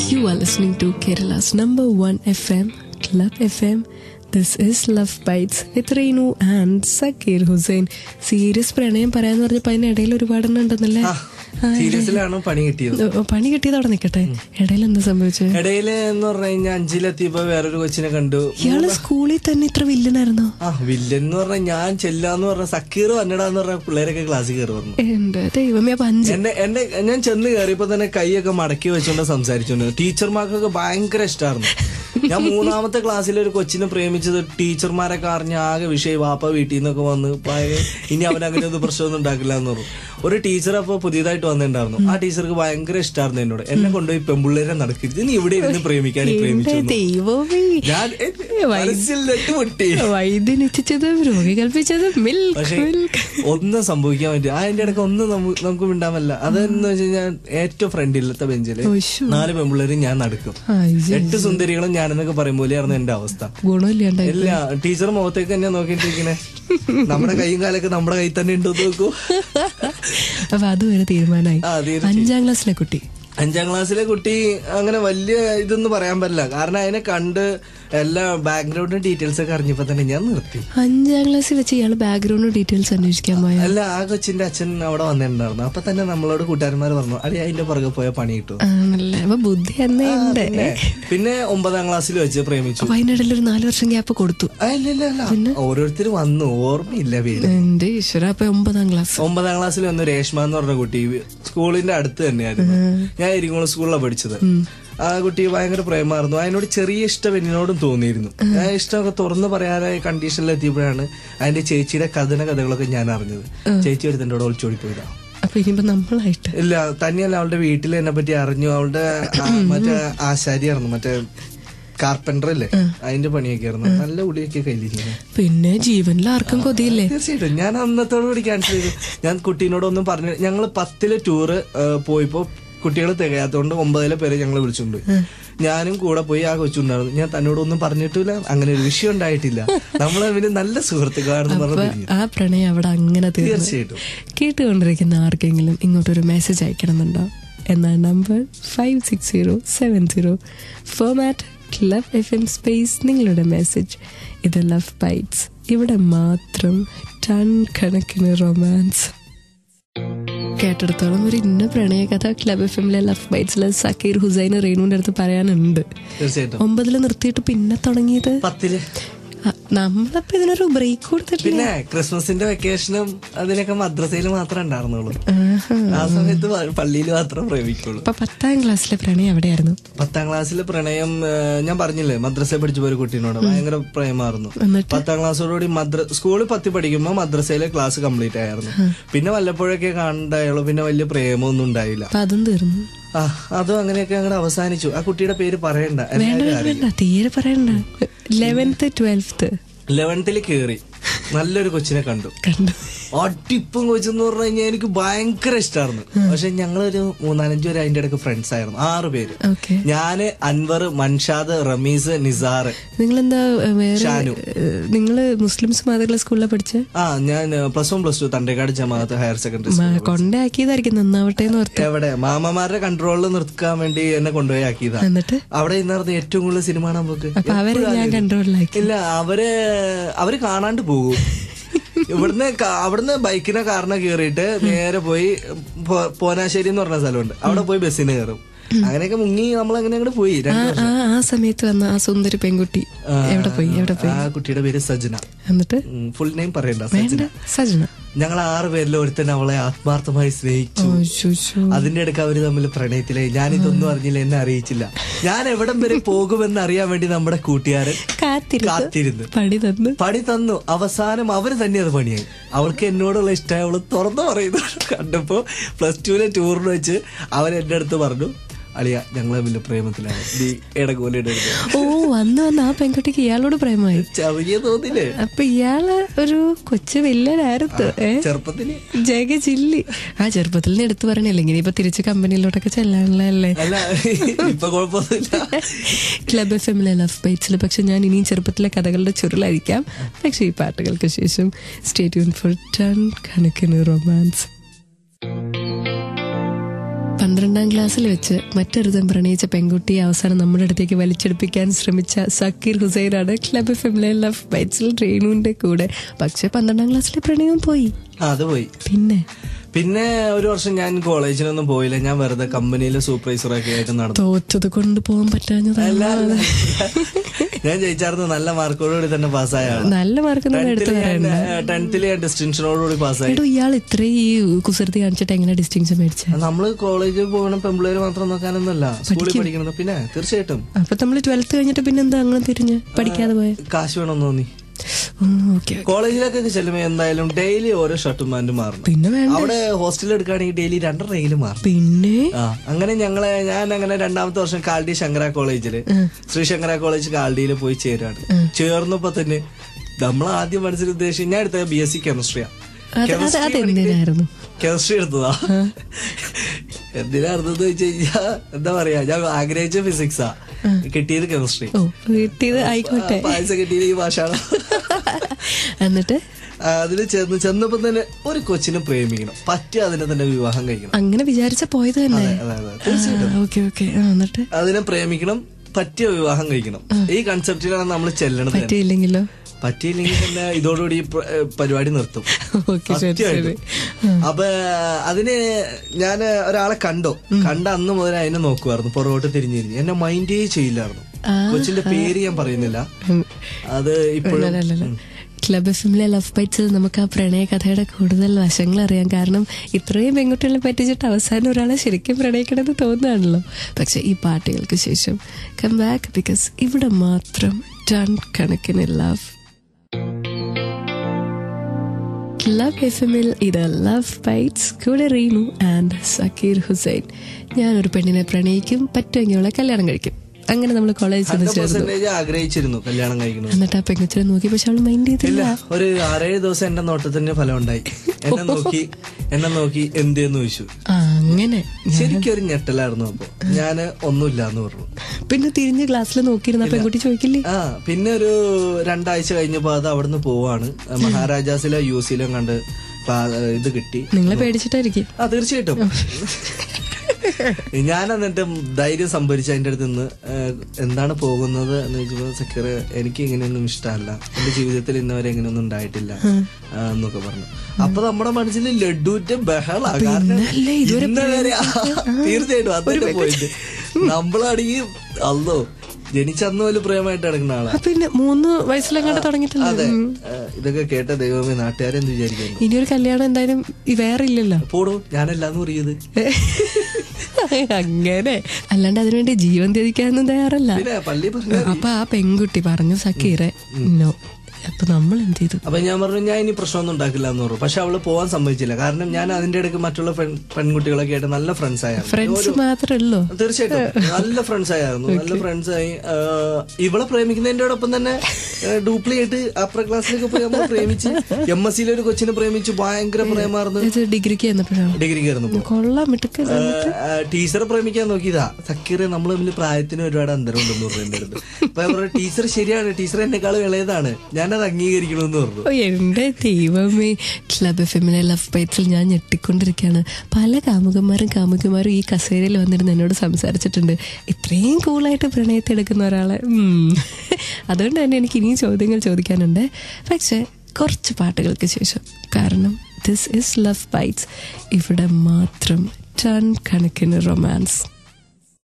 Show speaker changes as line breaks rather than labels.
You are listening to Kerala's number one FM, Club FM. This is Love Bites with Reenu and Sakir Hussein. Serious പ്രണയം പറയാന്ന് പറഞ്ഞപ്പോ അതിനിടയിൽ ഒരുപാടെണ്ണം ഉണ്ടെന്നല്ലേ ആ,
സീരിയസിലാണ് പണി കിട്ടിയത്
ഓ, പണി കിട്ടിയത് അവിടെ നിക്കട്ടെ ഇടയിൽ എന്താ സംഭവിച്ചത്
ഇടയില് എന്ന് പറഞ്ഞു കഴിഞ്ഞാൽ അഞ്ചിലെത്തിയപ്പോ വേറൊരു കൊച്ചിനെ കണ്ടു
ഇയാള് സ്കൂളിൽ തന്നെ ഇത്ര വില്ലനായിരുന്നോ
ആ വില്ലൻ എന്ന് പറഞ്ഞാൽ ഞാൻ ചെല്ലാന്ന് പറഞ്ഞ സക്കീർ വന്നടാന്ന് പറഞ്ഞ പിള്ളേരൊക്കെ ക്ലാസ്സിൽ കയറി വന്നു
എന്റെ ദൈവമേ അപ്പൊ അഞ്ച്
എന്നെ എന്നെ ഞാൻ ചെന്ന് കയറിയപ്പോ തന്നെ കൈയൊക്കെ മടക്കി വെച്ചോണ്ട് സംസാരിച്ചോണ്ട് ടീച്ചർമാർക്കൊക്കെ ഭയങ്കര ഇഷ്ടമായിരുന്നു ഞാൻ മൂന്നാമത്തെ ക്ലാസ്സിൽ ഒരു കൊച്ചിനെ പ്രേമിച്ചത് ടീച്ചർമാരൊക്കെ അറിഞ്ഞ ആകെ വിഷയം വാപ്പ വീട്ടിൽ നിന്നൊക്കെ വന്ന് ഭയ- ഇനി അവൻ അങ്ങനെ ഒന്നും പ്രശ്നമൊന്നും ഉണ്ടാക്കില്ല എന്ന് പറഞ്ഞു ഒരു ടീച്ചർ അപ്പൊ പുതിയതായിട്ട് വന്നിട്ടുണ്ടായിരുന്നു ആ ടീച്ചർക്ക് ഭയങ്കര ഇഷ്ടമായിരുന്നു എന്നോട് എന്നെ കൊണ്ടുപോയി പെമ്പിള്ളേരെ നടക്കരുത് നീ ഇവിടെ ഇരുന്ന് പ്രേമിക്കാൻ
എന്റെ
പ്രേമിച്ചു എന്ന്.
ദൈവമേ
ഞാൻ മനസ്സിൽ നെട്ടുപൊട്ടി
വൈദ്യൻ എത്തിച്ചതും രോഗി കൽപ്പിച്ചതും മിൽക്ക്
പക്ഷെ
മിൽക്ക്
ഒന്നും സംഭവിക്കാൻ പറ്റും അതിന്റെ ഇടയ്ക്ക് ഒന്നും നമുക്ക് നമുക്ക് മിണ്ടാമല്ല അതെന്ന് വെച്ച് കഴിഞ്ഞാൽ ഏറ്റവും ഫ്രണ്ടിലത്തെ ബെഞ്ചില്
ഒശ്ശോ.
നാല് പെമ്പിള്ളേരും ഞാൻ നടക്കും
അയ്യോ,
എട്ട് സുന്ദരികളും ഞാനെന്നൊക്കെ പറയും പോലെയായിരുന്നു എന്റെ അവസ്ഥ
ഗുണമില്ലാണ്ടായി
ഇല്ല ടീച്ചർ മുഖത്തേക്ക് തന്നെ നോക്കിയിട്ടിരിക്കണേ നമ്മുടെ കൈയും കാലൊക്കെ നമ്മുടെ കൈ തന്നെ ഉണ്ടോ നോക്കൂ
അപ്പൊ അതുവരെ തീരുമാനമായി
ആ തീർച്ചയായും
അഞ്ചാം ക്ലാസ്സിലെ കുട്ടി
അഞ്ചാം ക്ലാസ്സിലെ കുട്ടി അങ്ങനെ വലിയ ഇതൊന്നും പറയാൻ പറ്റില്ല കാരണം അതിനെ കണ്ട് എല്ലാ ബാക്ക്ഗ്രൗണ്ടും ഡീറ്റെയിൽസ് ഒക്കെ അറിഞ്ഞപ്പോ തന്നെ ഞാൻ നിർത്തി
അഞ്ചാം ക്ലാസ്സിൽ വെച്ച് ഇയാള് ബാക്ക്ഗ്രൗണ്ട് ഡീറ്റെയിൽസ് അന്വേഷിക്കാൻ പോയ
അല്ല ആ കൊച്ചിന്റെ അച്ഛൻ അവിടെ വന്നിട്ടുണ്ടായിരുന്നു അപ്പൊ തന്നെ നമ്മളോട് കൂട്ടുകാരന്മാർ പറഞ്ഞു അടി അതിന്റെ പുറകെ പോയ പണി കിട്ടും
ആണല്ലേ അപ്പൊ ബുദ്ധി എന്നേ ഉണ്ട്
പിന്നെ പിന്നെ ഒമ്പതാം ക്ലാസ്സിൽ വെച്ച് പ്രേമിച്ചു
അപ്പൊ അതിനിടയിൽ ഒരു നാല് വർഷം ഗ്യാപ്പ് കൊടുത്തു
ആ, ഇല്ല ഇല്ല ഇല്ല ഓരോരുത്തർ വന്നു ഓർമ്മയില്ല പേര്
എന്റെ ഈശ്വര അപ്പൊ ഒമ്പതാം ക്ലാസ്
ഒമ്പതാം ക്ലാസ്സിൽ വന്നു രേഷ്മ എന്ന് പറഞ്ഞ കുട്ടി സ്കൂളിന്റെ അടുത്ത് തന്നെയായിരുന്നു ഞാൻ ഇരിങ്ങോളം സ്കൂളിലാണ് പഠിച്ചത് ആ കുട്ടി ഭയങ്കര പ്രേമായിരുന്നു അതിനോട് ചെറിയ ഇഷ്ടം എന്നോടും തോന്നിയിരുന്നു ആ ഇഷ്ടമൊക്കെ തുറന്നു പറയാതെ കണ്ടീഷനിൽ എത്തിയപ്പോഴാണ് അതിന്റെ ചേച്ചിയുടെ കഥന കഥകളൊക്കെ ഞാൻ അറിഞ്ഞത് ചേച്ചി ഒരു തന്റെ ഒളിച്ചോടി പോയതാ
അപ്പൊ ഇനിയിപ്പോ നമ്മളായിട്ട്
ഇല്ല തന്നെയല്ല അവളുടെ വീട്ടിൽ എന്നെ പറ്റി അറിഞ്ഞു അവളുടെ ആ, മറ്റേ ആശാരിയായിരുന്നു മറ്റേ കാർപ്പൻറ്റർ അല്ലേ അതിന്റെ പണിയൊക്കെ ആയിരുന്നു നല്ല ഉളിയൊക്കെ കയ്യിലിരിക്കുന്നു
പിന്നെ ജീവനിൽ ആർക്കും കൊതിയില്ലേ
തീർച്ചയായിട്ടും ഞാൻ അന്നത്തോടു കൂടി ക്യാൻസൽ ചെയ്തു ഞാൻ കുട്ടീനോടൊന്നും പറഞ്ഞു ഞങ്ങൾ പത്തില് ടൂറ് പോയപ്പോ കുട്ടികൾ തികയാത്തോണ്ട് ഒമ്പതിലെ പേരെ ഞങ്ങൾ വിളിച്ചുകൊണ്ട് ഞാനും കൂടെ പോയി ആ കൊച്ചുണ്ടായിരുന്നു ഞാൻ തന്നോടൊന്നും പറഞ്ഞിട്ടില്ല അങ്ങനെ ഒരു വിഷയം ഉണ്ടായിട്ടില്ല നമ്മൾ അവന് നല്ല സുഹൃത്തുക്കളാണെന്ന് പറഞ്ഞു
അപ്പൊ
പിരിഞ്ഞു.
ആ പ്രണയം അവിടെ അങ്ങനെ തീർന്നു
തീർച്ചയായിട്ടും
കേട്ടുകൊണ്ടിരിക്കുന്ന ആർക്കെങ്കിലും ഇങ്ങോട്ടൊരു മെസ്സേജ് അയക്കണമെന്നുണ്ടോ എന്നാ number five six zero seven zero format club F M space നിങ്ങളുടെ മെസ്സേജ് ഇത് ലവ് ബൈറ്റ്സ് ഇവിടെ മാത്രം ടൺ കണക്കിന് റൊമാൻസ് കേട്ടിടത്തോളം ഒരു ഇന്ന പ്രണയകഥ ക്ലബ് എഫ് എമ്മിലെ ലവ് ബൈറ്റ്സിലെ സക്കീർ ഹുസൈൻ റേണുവിന്റെ അടുത്ത് പറയാനുണ്ട്
തീർച്ചയായിട്ടും
ഒമ്പതിൽ നിർത്തിയിട്ട് പിന്നെ തുടങ്ങിയത്
പത്തില്
ആ, നമ്മളപ്പോ ഇതിനൊരു ബ്രേക്ക് കൊടുത്തിട്ടില്ല
പിന്നെ ക്രിസ്മസിന്റെ വെക്കേഷനും അതിനൊക്കെ മദ്രസയിൽ മാത്രമേ ഉണ്ടായിരുന്നുള്ളൂ
ആഹാ.
ആ സമയത്ത് പള്ളിയിൽ മാത്രം പ്രേമിക്കുള്ളൂ
അപ്പൊ പത്താം ക്ലാസ്സിലെ പ്രണയം എവിടെയായിരുന്നു
പത്താം ക്ലാസ്സിലെ പ്രണയം ആ, ഞാൻ പറഞ്ഞില്ലേ മദ്രസയിൽ പഠിച്ച ഒരു കുട്ടീനോട് ഭയങ്കര പ്രേമായിരുന്നു
എന്നിട്ട്
പത്താം ക്ലാസ്സോടുകൂടി മദ്ര സ്കൂളിൽ പത്തി പഠിക്കുമ്പോൾ മദ്രസയിലെ ക്ലാസ് കംപ്ലീറ്റ് ആയിരുന്നു പിന്നെ വല്ലപ്പോഴൊക്കെ കാണണ്ടായുള്ളൂ പിന്നെ വലിയ പ്രേമമൊന്നും ഉണ്ടായില്ല
അപ്പൊ അതും തീർന്നു
ആ അതും അങ്ങനെയൊക്കെ അങ്ങോട്ട് അവസാനിച്ചു ആ കുട്ടിയുടെ പേര് പറയണ്ട
വേണ്ട
എല്ലാവരും
വേണ്ട, വേണ്ട തീരെ പറയണ്ട ലെവൻത്ത് ട്വൽത്ത്
ലെവൻത്തിൽ കേറി നല്ലൊരു കൊച്ചിനെ കണ്ടു
കണ്ടു
അടിപ്പം കൊച്ചെന്ന് പറഞ്ഞു കഴിഞ്ഞാൽ എനിക്ക് ഭയങ്കര ഇഷ്ടമായിരുന്നു പക്ഷെ ഞങ്ങളൊരു മൂന്നാലഞ്ചു പേര് അതിന്റെ ഇടയ്ക്ക് ഫ്രണ്ട്സ് ആയിരുന്നു ആറ് പേര്
ഓക്കെ
ഞാന് അൻവർ മൻഷാദ് റമീസ് നിസാർ
നിങ്ങളെന്താ ഏ, വേറെ
ഷാനു.
ഏ, നിങ്ങള് മുസ്ലിംസ് മാതൃകള സ്കൂളിലാണ് പഠിച്ചേ
ആ ഞാൻ plus one plus two Thandekkad Jamaath higher secondary school
കൊണ്ടാക്കിയതായിരിക്കും നന്നാവട്ടെ എന്ന് ഓർത്ത്
എവിടെ മാമമാരുടെ കൺട്രോളിൽ നിർത്താൻ വേണ്ടി എന്നെ കൊണ്ടുപോയി ആക്കിയതാ
എന്നിട്ട്
അവിടെ ഇന്നർന്ന് ഏറ്റവും കൂടുതൽ സിനിമ കാണാൻ പോക്ക്
അപ്പൊ അവരെ ഞാൻ കൺട്രോളിലാക്കി
ഇല്ല അവര് അവര് കാണാണ്ട് പോകും ഇവിടുന്ന് കാ- അവിടുന്ന് ബൈക്കിനെ കാറിനെ കയറിയിട്ട് നേരെ പോയി പോ- പോനാശ്ശേരി എന്ന് പറഞ്ഞ സ്ഥലമുണ്ട് അവിടെ പോയി ബസ്സിന് കയറും അങ്ങനെയൊക്കെ മുങ്ങി നമ്മൾ അങ്ങനെ അങ്ങോട്ട് പോയി
ആ
രണ്ട്
ആ ആ സമയത്ത് വന്ന ആ സുന്ദരി പെൺകുട്ടി എവിടെ പോയി എവിടെ പോയി
ആ കുട്ടിയുടെ പേര് സജന
എന്നിട്ട്
ഫുൾ നെയിം പറയണ്ട സജന
സജന
ഞങ്ങൾ ആറ് പേരിൽ ഒരുത്തൻ അവളെ ആത്മാർത്ഥമായി സ്നേഹിച്ചു
ശുശു.
അതിന്റെ ഇടയ്ക്ക് അവര് തമ്മിൽ പ്രണയത്തിലായി ഞാനിതൊന്നും അറിഞ്ഞില്ല എന്നെ അറിയിച്ചില്ല ഞാൻ എവിടം വരെ പോകുമെന്ന് അറിയാൻ വേണ്ടി നമ്മുടെ കൂട്ടുകാരൻ
കാത്തിരുന്ന്
കാത്തിരുന്നു
പണി തന്നു
പണി തന്നു അവസാനം അവര് തന്നെ അത് പണിയായി അവൾക്ക് എന്നോടുള്ള ഇഷ്ടം അവള് തുറന്നു പറയുന്നു കണ്ടപ്പോ പ്ലസ് ടുവിലെ ടൂറിന് വെച്ച് അവൻ എന്റെ അടുത്ത് പറഞ്ഞു അളിയ ഞങ്ങൾ തമ്മിൽ പ്രേമത്തിലാണ് നീ ഇടകോലിയുടെ
ഓ വന്ന് വന്ന് ആ പെൺകുട്ടിക്ക് ഇയാളോട് പ്രേമായി
ചവിയ തോന്നില്ലേ
അപ്പൊ ഇയാള് ഒരു കൊച്ചു വില്ലനായിരുന്നു ഏ
ചെറുപ്പത്തില്
ജഗ ചില്ലി ആ ചെറുപ്പത്തിൽ നിന്ന് എടുത്തു പറഞ്ഞില്ല ഇങ്ങനെ ഇപ്പൊ തിരിച്ച് കമ്പനിയിലോട്ടൊക്കെ ചെല്ലാനുള്ളതല്ലേ
അല്ല ഇപ്പൊ കുഴപ്പമൊന്നുമില്ല
ക്ലബ് എഫ് എമ്മിലെ ലവ് ബൈറ്റ്സിൽ പക്ഷെ ഞാൻ ഇനിയും ചെറുപ്പത്തിലെ കഥകളുടെ ചുരുളായിരിക്കാം പക്ഷെ ഈ പാട്ടുകൾക്ക് ശേഷം സ്റ്റേറ്റ്യൂൺ ഫോർ ടൺ കണക്കിന് റൊമാൻസ് പന്ത്രണ്ടാം ക്ലാസ്സിൽ വെച്ച് മറ്റൊരുതം പ്രണയിച്ച പെൺകുട്ടിയെ അവസാനം നമ്മുടെ അടുത്തേക്ക് വലിച്ചെടുപ്പിക്കാൻ ശ്രമിച്ച സക്കീർ ഹുസൈനാണ് ക്ലബ് ഫെമിലെ ലവ് ബൈറ്റ്സിൽ രേണുവിന്റെ കൂടെ പക്ഷെ പന്ത്രണ്ടാം ക്ലാസ്സിലെ പ്രണയവും പോയി
ആ, അത് പോയി
പിന്നെ
പിന്നെ ഒരു വർഷം ഞാൻ കോളേജിനൊന്നും പോയില്ല ഞാൻ വെറുതെ കമ്പനിയിലെ സൂപ്പർവൈസറൊക്കെ ആയിട്ട് നടന്നു
തോറ്റത് കൊണ്ട് പോകാൻ പറ്റാഞ്ഞതാണ്
അല്ലാതെ ഞാൻ ജയിച്ചായിരുന്നു നല്ല മാർക്കോടുകൂടി തന്നെ പാസ്സായ ആളാ.
നല്ല മാർക്കൊന്നും എടുത്തു
ടെൻത്തില് ഞാൻ,
പറയണ്ട
ഏ, ടെൻത്തില് ഞാൻ ഡിസ്റ്റിങ്ഷനോടുകൂടി പാസ്സായി
എടോ ഇയാൾ ഇത്രയും ഈ കുസൃതി കാണിച്ചിട്ട് എങ്ങനെ ഡിസ്റ്റിങ്ഷൻ മേടിച്ച
നമ്മള് കോളേജിൽ പോകണം പെമ്പിള്ളേര് മാത്രം നോക്കാനൊന്നുമല്ല സ്കൂളിൽ പഠിക്കുന്നത് പിന്നെ തീർച്ചയായിട്ടും
അപ്പൊ നമ്മൾ ട്വൽത്ത് കഴിഞ്ഞിട്ട് പിന്നെ എന്താ അങ്ങനെ തിരിഞ്ഞ് പഠിക്കാതെ പോയ
കാശ് വേണമെന്ന് തോന്നി
ഓക്കെ
കോളേജിലൊക്കെ ചെല്ലുമ്പോ എന്തായാലും ഡെയിലി ഓരോ ഷർട്ടും പാന്റും മാറണം
പിന്നെ വേണ്ട
അവിടെ ഹോസ്റ്റലിൽ എടുക്കുകയാണെങ്കിൽ ഡെയിലി രണ്ടര റെയില് മാറും
പിന്നെ
ആ അങ്ങനെ ഞങ്ങളെ ഞാൻ അങ്ങനെ രണ്ടാമത്തെ വർഷം കാൽഡി ശങ്കര കോളേജില് ശ്രീ ശങ്കര കോളേജ് കാൽഡിയിൽ പോയി ചേരാണ് ചേർന്നപ്പോ തന്നെ നമ്മൾ ആദ്യം മനസ്സിൽ ഉദ്ദേശിച്ച് ഞാൻ എടുത്തത് ബി എസ് സി കെമിസ്ട്രിയാ
അത് അത് അതെന്തിനായിരുന്നു
കെമിസ്ട്രി എടുത്തതാ എന്തിനായിരുന്നെന്ന് വെച്ച് കഴിഞ്ഞാ എന്താ പറയാ ഞാൻ ആഗ്രഹിച്ച ഫിസിക്സാ കിട്ടിയത് കെമിസ്ട്രി
ഓ കിട്ടിയത് ആയിക്കോട്ടെ
പായസം കിട്ടിയത് ഈ ഭാഷയാണ്
എന്നിട്ട്
അതിൽ ചെന്ന് ചെന്നപ്പോ തന്നെ ഒരു കൊച്ചിനെ പ്രേമിക്കണം പറ്റിയ അതിനെ തന്നെ വിവാഹം കഴിക്കണം
അങ്ങനെ വിചാരിച്ച പോയത് തന്നെ
അതെ അതെ തീർച്ചയായിട്ടും
ഓക്കെ ഓക്കെ എന്നിട്ട്
അതിനെ പ്രേമിക്കണം പറ്റിയ വിവാഹം കഴിക്കണം ഈ കൺസെപ്റ്റിലാണ് നമ്മൾ ചെല്ലണത് തന്നെ.
പറ്റിയില്ലെങ്കിലോ
പറ്റിയില്ലെങ്കിൽ തന്നെ ഇതോടുകൂടി ഈ പ്ര- ഏ, പരിപാടി നിർത്തും
ഓക്കെ ശരി ശരി
സത്യമായിട്ടും. അപ്പൊ അതിന് ഞാൻ ഒരാളെ കണ്ടോ കണ്ട അന്ന് മുതൽ അതിനെ നോക്കുമായിരുന്നു പുറകോട്ട് തിരിഞ്ഞിരിഞ്ഞ് എന്നെ മൈൻഡേ ചെയ്യില്ലായിരുന്നു കൊച്ചിന്റെ പേര് ഞാൻ പറയുന്നില്ല അത് ഇപ്പോഴും
അല്ലല്ല ക്ലബ് എഫിമിലെ ലവ് ബൈറ്റ്സിൽ നമുക്ക് ആ പ്രണയ കഥയുടെ കൂടുതൽ വശങ്ങൾ അറിയാം കാരണം ഇത്രയും പെൺകുട്ടികളെ പറ്റിച്ചിട്ട് അവസാനം ഒരാളെ ശരിക്കും പ്രണയിക്കണമെന്ന് തോന്നുകയാണല്ലോ പക്ഷെ ഈ പാട്ടുകൾക്ക് ശേഷം കം ബാക്ക് ബിക്കോസ് ഇവിടെ മാത്രം ടൺ കണക്കിന് ലവ് ലവ് എഫ് എമ്മിൽ ഇത് ലവ് ബൈറ്റ്സ് കൂടെ റീനു ആൻഡ് സക്കീർ ഹുസൈൻ ഞാൻ ഒരു പെണ്ണിനെ പ്രണയിക്കും പറ്റുമെങ്കിൽ അവളെ കല്യാണം കഴിക്കും അങ്ങനെ നമ്മൾ കോളേജിൽ ചെന്ന് ചേർന്നു
പെർസെന്റേജ് ആഗ്രഹിച്ചിരുന്നു കല്യാണം കഴിക്കണം
എന്നിട്ട് ആ പെങ്കുച്ചിനെ നോക്കി പക്ഷെ അവൾ മൈൻഡ് ചെയ്തില്ല
ഇല്ല ഒരു ആറേഴ് ദിവസം എന്റെ നോട്ടത്തിന് ഫലം ഉണ്ടായി എന്നെ നോക്കി എന്നെ നോക്കി എന്തേന്ന് ചോദിച്ചു
ആ, അങ്ങനെ
ശരിക്കും ഒരു ഞെട്ടലായിരുന്നു അപ്പൊ ഞാന് ഒന്നുമില്ല എന്ന് പറഞ്ഞു
പിന്നെ തിരിഞ്ഞ് ക്ലാസ്സിൽ നോക്കിയിരുന്ന പെൺകുട്ടി ചോദിക്കില്ലേ
ആ പിന്നെ ഒരു രണ്ടാഴ്ച കഴിഞ്ഞപ്പോ അത് അവിടുന്ന് പോവാണ് മഹാരാജാസിലെ യു സിയിലും കണ്ട് പാ- ഇത് കിട്ടി
നിങ്ങളെ പേടിച്ചിട്ടായിരിക്കും
ആ തീർച്ചയായിട്ടും ഞാൻ എന്നിട്ട് ധൈര്യം സംഭരിച്ച് അതിന്റെ അടുത്ത് നിന്ന് ഏഹ്, എന്താണ് പോകുന്നത് എന്ന് ചോദിച്ചപ്പോ സക്കീർ എനിക്ക് ഇങ്ങനെയൊന്നും ഇഷ്ടമല്ല എന്റെ ജീവിതത്തിൽ ഇന്നവരെ ഇങ്ങനെയൊന്നും ഉണ്ടായിട്ടില്ല ആ, എന്നൊക്കെ പറഞ്ഞു അപ്പൊ നമ്മുടെ മനസ്സിൽ ലഡുവിന്റെ ബഹള കാരണം
പിന്നല്ലേ, ഇതുവരെ
ഇന്നവരെ തീർച്ചയായിട്ടും അതിന്റെ പോയിന്റ് നമ്മളാണെങ്കിൽ അല്ലോ ജനിച്ചന്ന് പോലും പ്രേമമായിട്ട് നടക്കുന്ന ആളാ
ആ, പിന്നെ മൂന്ന് വയസ്സിലെങ്ങാണ്ട് തുടങ്ങിയിട്ടില്ല
അതെ ഏഹ്, ഇതൊക്കെ കേട്ട ദൈവമേ നാട്ടുകാരെന്ത് വിചാരിക്കുന്നു
ഇനി ഒരു കല്യാണം എന്തായാലും ഈ വേറെ ഇല്ലല്ലോ
പോടോ ഞാനല്ലാന്ന് പറയുന്നത്
അങ്ങനെ അല്ലാണ്ട് അതിനുവേണ്ടി ജീവൻ ത്യജിക്കാനൊന്നും തയ്യാറല്ല
പിന്നെ പള്ളി പറഞ്ഞു
അപ്പൊ ആ പെൺകുട്ടി പറഞ്ഞു സക്കീറെ നോ അപ്പൊ നമ്മൾ എന്ത് ചെയ്തു
അപ്പൊ ഞാൻ പറഞ്ഞു ഞാൻ ഇനി പ്രശ്നമൊന്നും ഉണ്ടാക്കില്ല എന്ന് പറഞ്ഞു പക്ഷെ അവള് പോവാൻ സമ്മതിച്ചില്ല കാരണം ഞാൻ അതിന്റെ ഇടയ്ക്ക് മറ്റുള്ള പെൺ- പെൺകുട്ടികളൊക്കെ ആയിട്ട് നല്ല ഫ്രണ്ട്സ് ആയിരുന്നു
ഫ്രണ്ട്സ് മാത്രമല്ലോ
തീർച്ചയായിട്ടും നല്ല ഫ്രണ്ട്സ് ആയിരുന്നു നല്ല ഫ്രണ്ട്സ് ആയി ആ, ഇവളെ പ്രേമിക്കുന്നതിന്റെ ഒപ്പം തന്നെ ഡ്യൂപ്ലിക്കേറ്റ് അപ്പർ ക്ലാസ്സിലൊക്കെ പോയി നമ്മൾ പ്രേമിച്ച് എം എസ് സിയിലെ ഒരു കൊച്ചിനെ പ്രേമിച്ച് ഭയങ്കര പ്രേമായിരുന്നു
ഇത് ഡിഗ്രിക്ക് ചെന്നപ്പോഴാണ്
ഡിഗ്രി കയറുന്നു
കൊള്ളാം മിടുക്കൻ
ടീച്ചറെ പ്രേമിക്കാൻ നോക്കിയതാ സക്കീറെ നമ്മൾ തമ്മിൽ പ്രായത്തിന് ഒരുപാട് അന്തരം ഉണ്ടെന്ന് പറഞ്ഞു എന്റെ അടുത്ത് അപ്പൊ ഞാൻ പറഞ്ഞു ടീച്ചർ ശരിയാണ് ടീച്ചർ എന്നെക്കാളും ഇളയതാണ് ഞാനത് അംഗീകരിക്കണമെന്ന് പറഞ്ഞു
ഓ എന്റെ ദൈവമേ ക്ലബ് എഫിമിലെ ലവ് ബൈറ്റ്സിൽ ഞാൻ ഞെട്ടിക്കൊണ്ടിരിക്കുകയാണ് പല കാമുകന്മാരും കാമുകന്മാരും ഈ കസേരയിൽ വന്നിരുന്ന് എന്നോട് സംസാരിച്ചിട്ടുണ്ട് ഇത്രയും കൂളായിട്ട് പ്രണയത്തെ എടുക്കുന്ന ഒരാളെ ഉം. അതുകൊണ്ട് തന്നെ എനിക്ക് ഇനിയും ചോദ്യങ്ങൾ ചോദിക്കാനുണ്ട് പക്ഷെ കുറച്ച് പാട്ടുകൾക്ക് ശേഷം കാരണം ദിസ് ഇസ് ലവ് ബൈറ്റ്സ് ഇവിടെ മാത്രം ടൺ കണക്കിന് റൊമാൻസ്